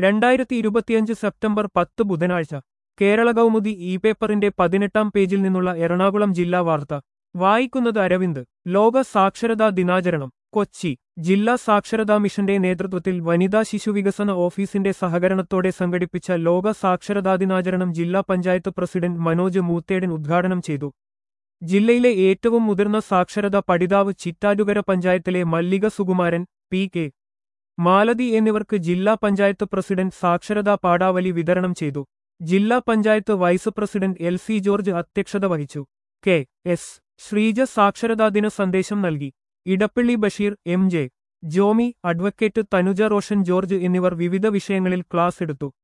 രണ്ടായിരത്തി ഇരുപത്തിയഞ്ച് സെപ്റ്റംബർ പത്ത് ബുധനാഴ്ച കേരള കൗമുദി ഇ പേപ്പറിന്റെ പതിനെട്ടാം പേജിൽ നിന്നുള്ള എറണാകുളം ജില്ലാ വാർത്ത വായിക്കുന്നത് അരവിന്ദ് ലോക സാക്ഷരതാ ദിനാചരണം കൊച്ചി ജില്ലാ സാക്ഷരതാ മിഷന്റെ നേതൃത്വത്തിൽ വനിതാ ശിശുവികസന ഓഫീസിന്റെ സഹകരണത്തോടെ സംഘടിപ്പിച്ച ലോക സാക്ഷരതാ ദിനാചരണം ജില്ലാ പഞ്ചായത്ത് പ്രസിഡന്റ് മനോജ് മൂത്തേടൻ ഉദ്ഘാടനം ചെയ്തു ജില്ലയിലെ ഏറ്റവും മുതിർന്ന സാക്ഷരതാ പഠിതാവ് ചിറ്റാറ്റുകര പഞ്ചായത്തിലെ മല്ലിക സുകുമാരൻ പി കെ മാലതി എന്നിവർക്ക് ജില്ലാ പഞ്ചായത്ത് പ്രസിഡന്റ് സാക്ഷരതാ പാഠാവലി വിതരണം ചെയ്തു ജില്ലാ പഞ്ചായത്ത് vice president L C George അധ്യക്ഷത വഹിച്ചു കെ എസ് ശ്രീജ സാക്ഷരതാ ദിന സന്ദേശം നൽകി Edappally Basheer M J Jomy advocate Thanuja Roshan George എന്നിവർ വിവിധ വിഷയങ്ങളിൽ ക്ലാസ് എടുത്തു